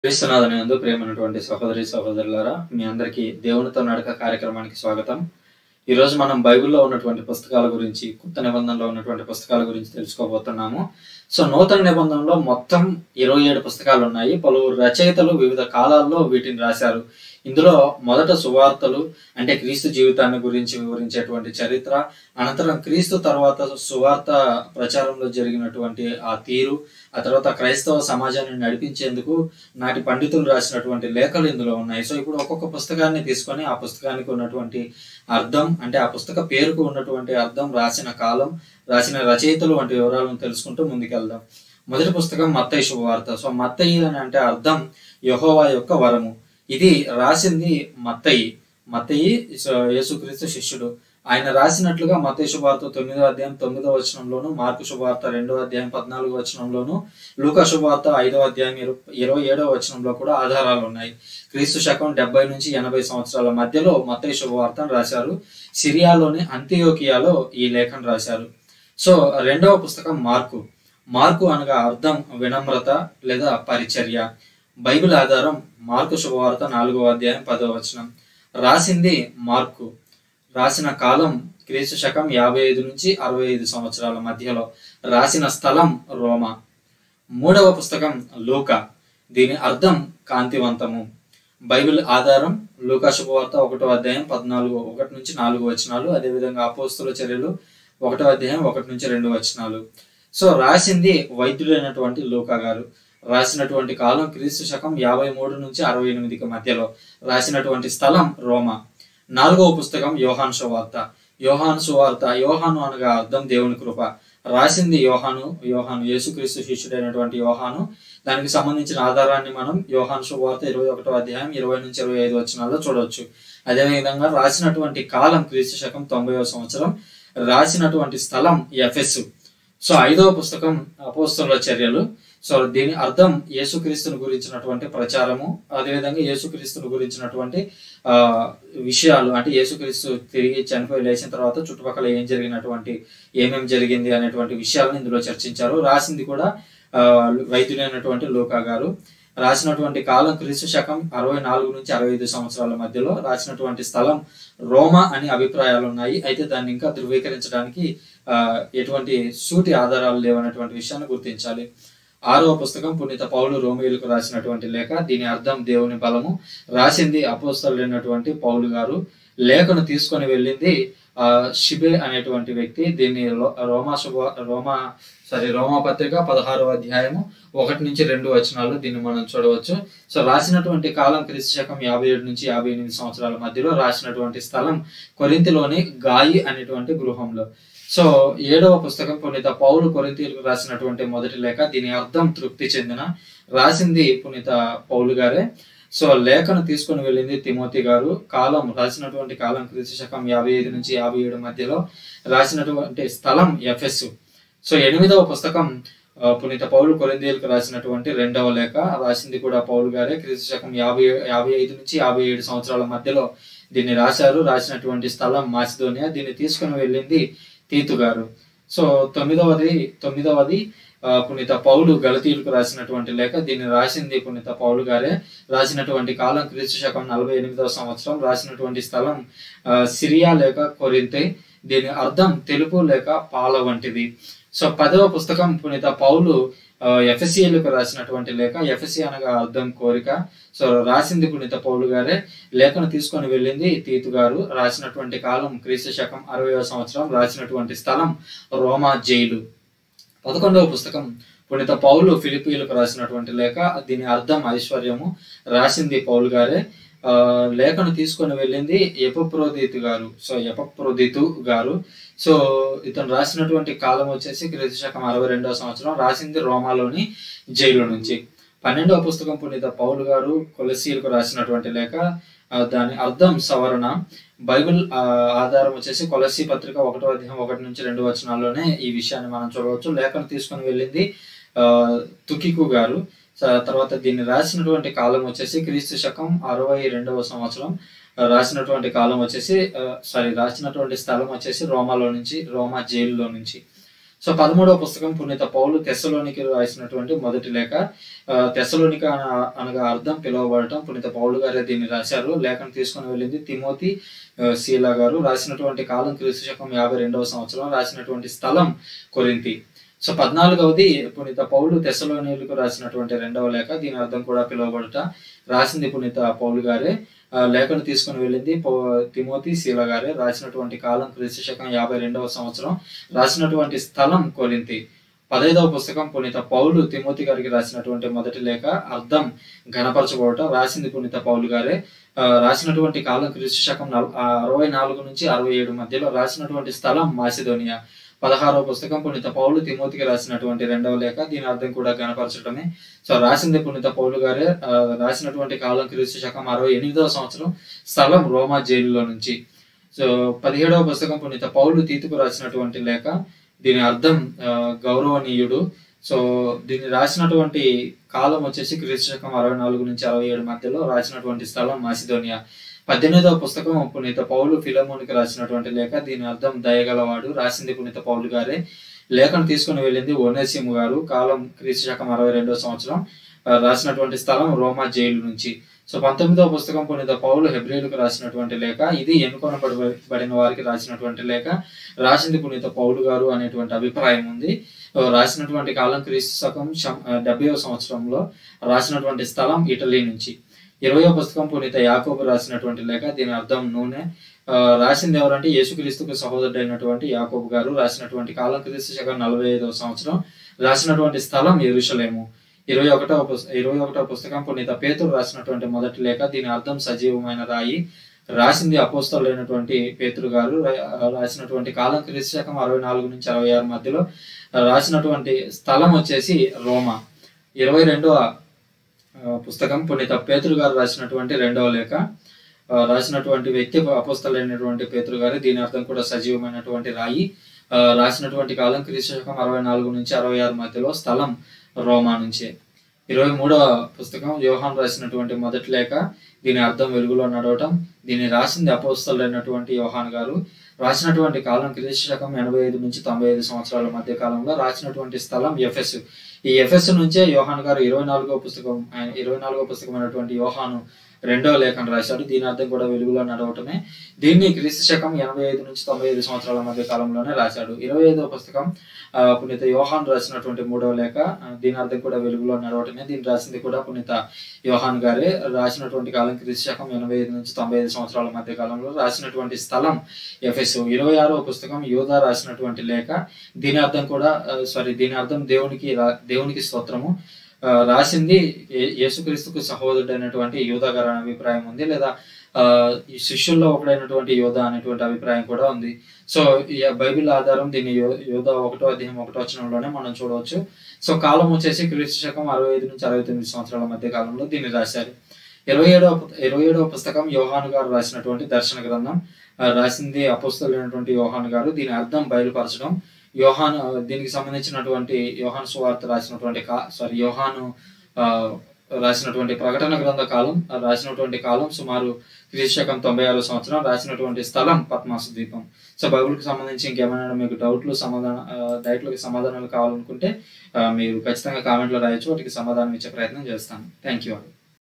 క్రీస్తునాథని యందు ప్రేమైనటువంటి సహోదరి సహోదరులారా మీ అందరికీ దేవునితో నడక కార్యక్రమానికి స్వాగతం ఈ రోజు మనం బైబిల్లో ఉన్నటువంటి పుస్తకాల గురించి కొత్త నిబంధనలో ఉన్నటువంటి పుస్తకాల గురించి తెలుసుకోబోతున్నాము సో నూతన నిబంధనలో మొత్తం ఇరవై ఏడు పుస్తకాలు ఉన్నాయి పలువురు రచయితలు వివిధ కాలాల్లో వీటిని రాశారు ఇందులో మొదట సువార్తలు అంటే క్రీస్తు జీవితాన్ని గురించి వివరించేటువంటి చరిత్ర అనంతరం క్రీస్తు తర్వాత సువార్త ప్రచారంలో జరిగినటువంటి ఆ తీరు ఆ తర్వాత క్రైస్తవ సమాజాన్ని నడిపించేందుకు నాటి పండితులు రాసినటువంటి లేఖలు ఇందులో ఉన్నాయి సో ఇప్పుడు ఒక్కొక్క పుస్తకాన్ని తీసుకొని ఆ పుస్తకానికి ఉన్నటువంటి అర్థం అంటే ఆ పుస్తక పేరుకు ఉన్నటువంటి అర్థం రాసిన కాలం రాసిన రచయితలు వంటి వివరాలను తెలుసుకుంటూ ముందుకెళ్దాం మొదటి పుస్తకం మత్తయి శుభవార్త సో మత్తయి అని అంటే అర్థం యహోవా యొక్క వరము ఇది రాసింది మత్తయి మత్తయి సో యేసుక్రీస్తు శిష్యుడు ఆయన రాసినట్లుగా మత్తయి శుభవార్త తొమ్మిదో అధ్యాయం తొమ్మిదో వచనంలోను మార్కు శుభవార్త రెండో అధ్యాయం పద్నాలుగో వచనంలోను లూకా శుభవార్త ఐదో అధ్యాయం ఇరు- ఇరవై ఏడో వచనంలో కూడా ఆధారాలు ఉన్నాయి క్రీస్తు శకం డెబ్బై నుంచి ఎనభై సంవత్సరాల మధ్యలో మత్తయి శుభవార్తను రాశారు సిరియాలోని అంత్యోకియాలో ఈ లేఖను రాశారు సో రెండవ పుస్తకం మార్కు మార్కు అనగా అర్థం వినమ్రత లేదా పరిచర్య బైబిల్ ఆధారం మార్కు శుభవార్త నాలుగో అధ్యాయం పదో వచనం రాసింది మార్కు రాసిన కాలం క్రీస్తు శకం యాభై ఐదు నుంచి అరవై ఐదు సంవత్సరాల మధ్యలో రాసిన స్థలం రోమా మూడవ పుస్తకం లూకా దీని అర్థం కాంతివంతము బైబిల్ ఆధారం లూకా శుభవార్త ఒకటో అధ్యాయం పద్నాలుగు ఒకటి నుంచి నాలుగు వచనాలు అదేవిధంగా అపోస్తుల చర్యలు ఒకటో అధ్యాయం ఒకటి నుంచి రెండు వచనాలు సో రాసింది వైద్యుడైనటువంటి లూకా గారు రాసినటువంటి కాలం క్రీస్తు శకం యాభై మూడు నుంచి అరవై ఎనిమిదికి మధ్యలో రాసినటువంటి స్థలం రోమా నాలుగవ పుస్తకం యోహాన్ సువార్త యోహాను సువార్త యోహాను అనగా అర్థం దేవుని కృప రాసింది యోహాను యోహాను యేసుక్రీస్తు శిష్యుడైనటువంటి యోహాను దానికి సంబంధించిన ఆధారాన్ని మనం యోహాను శుభవార్త ఇరవై ఒకటో అధ్యాయం ఇరవై నుంచి ఇరవై ఐదు వచనాల్లో చూడవచ్చు అదేవిధంగా రాసినటువంటి కాలం క్రీస్తు శకం తొంభైవ సంవత్సరం రాసినటువంటి స్థలం ఎఫెస్ సో ఐదవ పుస్తకం అపోస్తుల చర్యలు సో దీని అర్థం యేసుక్రీస్తుని గురించినటువంటి ప్రచారము అదేవిధంగా యేసుక్రీస్తుని గురించినటువంటి ఆ విషయాలు అంటే యేసుక్రీస్తు తిరిగి చనిపోయి లేచిన తర్వాత చుట్టుపక్కల ఏం జరిగినటువంటి ఏమేం జరిగింది అనేటువంటి విషయాలను ఇందులో చర్చించారు రాసింది కూడా ఆ, వైద్యుడైనటువంటి లోకా గారు రాసినటువంటి కాలం క్రీస్తు శకం అరవై నాలుగు నుంచి అరవై ఐదు సంవత్సరాల మధ్యలో రాసినటువంటి స్థలం రోమా అని అభిప్రాయాలు ఉన్నాయి అయితే దాన్ని ఇంకా ధృవీకరించడానికి ఆ, ఎటువంటి సూటి ఆధారాలు లేవనేటువంటి విషయాన్ని గుర్తించాలి ఆరవ పుస్తకం పునీత పౌలు రోమియోలకు రాసినటువంటి లేఖ దీని అర్థం దేవుని బలము రాసింది అపోస్తలుడైనటువంటి పౌలు గారు లేఖను తీసుకొని వెళ్ళింది ఆ షిబే అనేటువంటి వ్యక్తి దీన్ని రో- రోమా శుభ రోమా సారీ రోమా పత్రిక పదహారవ అధ్యాయము ఒకటి నుంచి రెండు వచనాలు దీన్ని మనం చూడవచ్చు సో రాసినటువంటి కాలం క్రీస్తు శకం యాభై ఏడు నుంచి యాభై ఎనిమిది సంవత్సరాల మధ్యలో రాసినటువంటి స్థలం కొరింతిలోని గాయి అనేటువంటి గృహంలో సో ఏడవ పుస్తకం పునీత పౌలు కొరింతీయులకు రాసినటువంటి మొదటి లేఖ దీని అర్థం తృప్తి చెందిన రాసింది పునీత పౌలు గారే సో లేఖను తీసుకొని వెళ్ళింది తిమోతి గారు కాలం రాసినటువంటి కాలం క్రీస్తు శకం యాభై ఐదు నుంచి యాభై ఏడు మధ్యలో రాసినటువంటి స్థలం ఎఫెస్ సో ఎనిమిదవ పుస్తకం ఆ, పునీత పౌలు కొరిందీయులకు రాసినటువంటి రెండవ లేఖ రాసింది కూడా పౌలు గారే క్రీస్తు శకం యాభై యాభై ఐదు నుంచి యాభై ఏడు సంవత్సరాల మధ్యలో దీన్ని రాశారు రాసినటువంటి స్థలం మాసిదోనియా దీన్ని తీసుకొని వెళ్ళింది తీతు గారు సో తొమ్మిదవది తొమ్మిదవది ఆ, పునీత పౌలు గలతీయులకు రాసినటువంటి లేఖ దీన్ని రాసింది పునీత పౌలు గారే రాసినటువంటి కాలం క్రీస్తు శకం నలభై ఎనిమిదవ సంవత్సరం రాసినటువంటి స్థలం ఆ, సిరియా లేక కొరింతే దీని అర్థం తెలుపు లేక పాల వంటిది సో పదవ పుస్తకం పునీత పౌలు ఎఫ్ఎస్సీలకు రాసినటువంటి లేఖ ఎఫ్ఎస్సి అనగా అర్థం కోరిక సో రాసింది పునీత పౌలు గారే లేఖను తీసుకొని వెళ్ళింది తీతు గారు రాసినటువంటి కాలం క్రీస్తు శకం అరవై సంవత్సరం రాసినటువంటి స్థలం రోమా జైలు పదకొండవ పుస్తకం పునీత పౌలు ఫిలిపీలకు రాసినటువంటి లేఖ దీని అర్థం ఐశ్వర్యము రాసింది పౌలు గారే ఆ, లేఖను తీసుకొని వెళ్ళింది ఎపప్రోదితు గారు సో ఎపప్రోదితు గారు సో ఇతను రాసినటువంటి కాలం వచ్చేసి క్రీస్తు శకం అరవై రెండవ సంవత్సరం రాసింది రోమాలోని జైలు నుంచి పన్నెండవ పుస్తకం పునీత పౌలు గారు కొలసీలకు రాసినటువంటి లేఖ ఆ, దాని అర్థం సవరణ బైబిల్ ఆ, ఆధారం వచ్చేసి కొలసి పత్రిక ఒకటో అధ్యాయం ఒకటి నుంచి రెండు వచనాల్లోనే ఈ విషయాన్ని మనం చూడవచ్చు లేఖను తీసుకొని వెళ్ళింది ఆ, తుకికు గారు స- తర్వాత దీన్ని రాసినటువంటి కాలం వచ్చేసి క్రీస్తు శకం అరవై రెండవ సంవత్సరం ఆ, రాసినటువంటి కాలం వచ్చేసి సారీ రాసినటువంటి స్థలం వచ్చేసి రోమాలో నుంచి రోమా జైలులో నుంచి సో పదమూడవ పుస్తకం పునీత పౌలు తెస్సలోనికి రాసినటువంటి మొదటి లేఖ ఆ, తెస్సలోనిక అన- అనగా అర్థం పిలువబడటం పునీత పౌలు గారే దీన్ని రాశారు లేఖను తీసుకొని వెళ్ళింది తిమోతి ఆ, శీలా గారు రాసినటువంటి కాలం క్రీస్తు శకం యాభై రెండవ సంవత్సరం రాసినటువంటి స్థలం కొరింతి సో పద్నాలుగవది పునీత పౌలు తెస్సలోనిలకు రాసినటువంటి రెండవ లేఖ దీని అర్థం కూడా పిలువబడట రాసింది పునీత పౌలు గారే ఆ, లేఖను తీసుకొని వెళ్ళింది పౌ- తిమోతి శీల గారే రాసినటువంటి కాలం క్రీస్తు శకం యాభై రెండవ సంవత్సరం రాసినటువంటి స్థలం కొరింతి పదైదవ పుస్తకం పునీత పౌలు తిమోతి గారికి రాసినటువంటి మొదటి లేఖ అర్థం ఘనపరచబడటం రాసింది పునీత పౌలు గారే ఆ, రాసినటువంటి కాలం క్రీస్తు శకం నల్- ఆ, అరవై నాలుగు నుంచి అరవై ఏడు మధ్యలో రాసినటువంటి స్థలం మాసిదోనియా పదహారవ పుస్తకం పునీత పౌలు తిమోతికి రాసినటువంటి రెండవ లేఖ దీని అర్థం కూడా గణపరచడమే సో రాసింది పునీత పౌలు గారే ఆ, రాసినటువంటి కాలం క్రీస్తు శకం అరవై ఎనిమిదవ సంవత్సరం స్థలం రోమా జైలులో నుంచి సో పదిహేడవ పుస్తకం పునీత పౌలు తీతుకు రాసినటువంటి లేఖ దీని అర్థం ఆ, గౌరవనీయుడు సో దీన్ని రాసినటువంటి కాలం వచ్చేసి క్రీస్తు శకం అరవై నాలుగు నుంచి అరవై ఏడు మధ్యలో రాసినటువంటి స్థలం మాసిదోనియా పద్దెనిమిదవ పుస్తకం పునీత పౌలు ఫిలమోనికి రాసినటువంటి లేఖ దీని అర్థం దయగలవాడు రాసింది పునీత పౌలు గారే లేఖను తీసుకుని వెళ్ళింది ఓనేసిము గారు కాలం క్రీస్తు శకం అరవై రెండవ సంవత్సరం ఆ, రాసినటువంటి స్థలం రోమా జైలు నుంచి సో పంతొమ్మిదవ పుస్తకం పునీత పౌలు హెబ్రిలకు రాసినటువంటి లేఖ ఇది ఎన్నుకొనబడిన వారికి రాసినటువంటి లేఖ రాసింది పునీత పౌలు గారు అనేటువంటి అభిప్రాయం ఉంది ఆ, రాసినటువంటి కాలం క్రీస్తు శకం డెబ్బైవ సంవత్సరంలో రాసినటువంటి స్థలం ఇటలీ నుంచి ఇరవయో పుస్తకం పునీత యాకోబు రాసినటువంటి లేఖ దీని అర్థం నూనె ఆ, రాసింది ఎవరంటే యేసుక్రీస్తుకు సహోదరుడైనటువంటి యాకోబు గారు రాసినటువంటి కాలం క్రీస్తు శకం నలభై ఐదవ సంవత్సరం రాసినటువంటి స్థలం ఎరుషలేము ఇరవై ఒకటవ పుస్త ఇరవై ఒకటవ పుస్తకం పునీత పేతురు రాసినటువంటి మొదటి లేఖ దీని అర్థం సజీవమైన రాయి రాసింది అపోస్తలైనటువంటి పేతురు గారు రా- రాసినటువంటి కాలం క్రీస్తు శకం అరవై నాలుగు నుంచి అరవై ఆరు మధ్యలో రాసినటువంటి స్థలం వచ్చేసి రోమా ఇరవై రెండవ ఆ, పుస్తకం పునీత పేతురు గారు రాసినటువంటి రెండవ లేఖ ఆ, రాసినటువంటి వ్యక్తి అపోస్తలైనటువంటి పేతురు గారు దీని అర్థం కూడా సజీవమైనటువంటి రాయి ఆ, రాసినటువంటి కాలం క్రీస్తు శకం అరవై నాలుగు నుంచి అరవై ఆరు మధ్యలో స్థలం రోమా నుంచే ఇరవై మూడవ పుస్తకం యోహాన్ రాసినటువంటి మొదటి లేఖ దీని అర్థం వెలుగులో నడవటం దీన్ని రాసింది అపోస్తలైనటువంటి యోహాన్ గారు రాసినటువంటి కాలం క్రీస్తు శకం ఎనభై ఐదు నుంచి తొంభై ఐదు సంవత్సరాల మధ్య కాలంలో రాసినటువంటి స్థలం ఎఫెస్ ఈ ఎఫెస్ నుంచే యోహాన్ గారు ఇరవై నాలుగో పుస్తకం ఆయన ఇరవై నాలుగో పుస్తకమైనటువంటి యోహాను రెండవ లేఖను రాశాడు దీని అర్థం కూడా వెలుగులో నడవటమే దీన్ని క్రీస్తు శకం ఎనభై ఐదు నుంచి తొంభై ఐదు సంవత్సరాల మధ్య కాలంలోనే రాశాడు ఇరవై ఐదవ పుస్తకం ఆ, పునీత యోహాన్ రాసినటువంటి మూడవ లేఖ ఆ, దీని అర్థం కూడా వెలుగులో నడవటమే దీన్ని రాసింది కూడా పునీత యోహాన్ గారే రాసినటువంటి కాలం క్రీస్తు శకం ఎనభై ఐదు నుంచి తొంభై ఐదు సంవత్సరాల మధ్య కాలంలో రాసినటువంటి స్థలం ఎఫెస్ ఇరవై ఆరవ పుస్తకం యోధా రాసినటువంటి లేఖ దీని అర్థం కూడా సారీ దీని అర్థం దేవునికి రా- దేవునికి స్తోత్రము ఆ, రాసింది ఏ- యేసుక్రీస్తుకు సహోదరుడైనటువంటి యోధా గారు అనే అభిప్రాయం ఉంది లేదా ఆ, ఈ శిష్యుల్లో ఒకడైనటువంటి యోధ అనేటువంటి అభిప్రాయం కూడా ఉంది సో ఈ బైబిల్ ఆధారం దీన్ని యో- యోధ ఒకటో అధ్యాయం ఒకటో వచనంలోనే మనం చూడవచ్చు సో కాలం వచ్చేసి క్రీస్తు శకం అరవై ఐదు నుంచి అరవై తొమ్మిది సంవత్సరాల మధ్య కాలంలో దీన్ని రాశారు ఇరవై ఏడవ ఇరవై ఏడవ పుస్తకం యోహాను గారు రాసినటువంటి దర్శన గ్రంథం ఆ, రాసింది అపుస్తలైనటువంటి యోహాన్ గారు దీని అర్థం బయలుపరచడం యోహాన్ ఆ, దీనికి సంబంధించినటువంటి యోహాన్ సువార్త రాసినటువంటి కా సారీ యోహాను ఆ, రాసినటువంటి ప్రకటన గ్రంథ కాలం ఆ, రాసినటువంటి కాలం సుమారు క్రీస్తు శకం తొంభై ఆరు సంవత్సరం రాసినటువంటి స్థలం పద్మాసు ద్వీపం సో బైబిల్కి సంబంధించి ఇంకేమైనా మీకు డౌట్లు సమాధాన ఆ, డౌట్లకి సమాధానాలు కావాలనుకుంటే ఆ, మీరు ఖచ్చితంగా కామెంట్లో రాయొచ్చు వాటికి సమాధానం ఇచ్చే ప్రయత్నం చేస్తాను థ్యాంక్ యూ